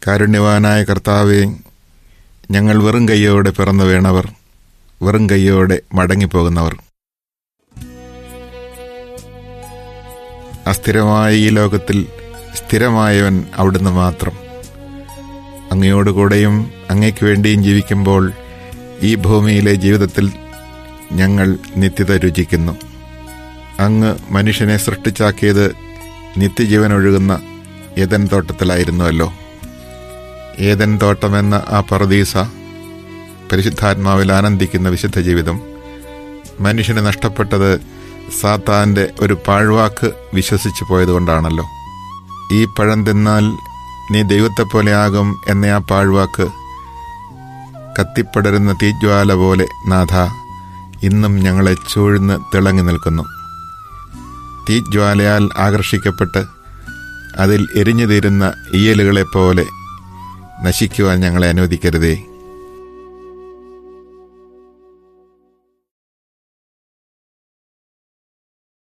കാരുണ്യവാനായ കർത്താവെ ഞങ്ങൾ വെറും കൈയോടെ പിറന്നു വീണവർ വെറും കൈയോടെ മടങ്ങിപ്പോകുന്നവർ അസ്ഥിരമായ ഈ ലോകത്തിൽ സ്ഥിരമായവൻ അവിടുന്ന് മാത്രം അങ്ങയോടുകൂടെയും അങ്ങയ്ക്ക് വേണ്ടിയും ജീവിക്കുമ്പോൾ ഈ ഭൂമിയിലെ ജീവിതത്തിൽ ഞങ്ങൾ നിത്യത രുചിക്കുന്നു അങ്ങ് മനുഷ്യനെ സൃഷ്ടിച്ചാക്കിയത് നിത്യജീവൻ ഒഴുകുന്ന ഏതൻ തോട്ടത്തിലായിരുന്നുവല്ലോ ഏതൻ തോട്ടമെന്ന ആ പറദീസ പരിശുദ്ധാത്മാവിൽ ആനന്ദിക്കുന്ന വിശുദ്ധ ജീവിതം മനുഷ്യന് നഷ്ടപ്പെട്ടത് സാത്താന്റെ ഒരു പാഴ്വാക്ക് വിശ്വസിച്ചു പോയതുകൊണ്ടാണല്ലോ ഈ പഴം തിന്നാൽ നീ ദൈവത്തെപ്പോലെ ആകും എന്ന ആ പാഴ്വാക്ക് കത്തിപ്പടരുന്ന തീജ്വാല പോലെ നാഥ ഇന്നും ഞങ്ങളെ ചൂഴ്ന്ന് തിളങ്ങി നിൽക്കുന്നു തീജ്വാലയാൽ ആകർഷിക്കപ്പെട്ട് അതിൽ എരിഞ്ഞു തീരുന്ന ഈയലുകളെപ്പോലെ നശിക്കുവാൻ ഞങ്ങളെ അനുവദിക്കരുതേ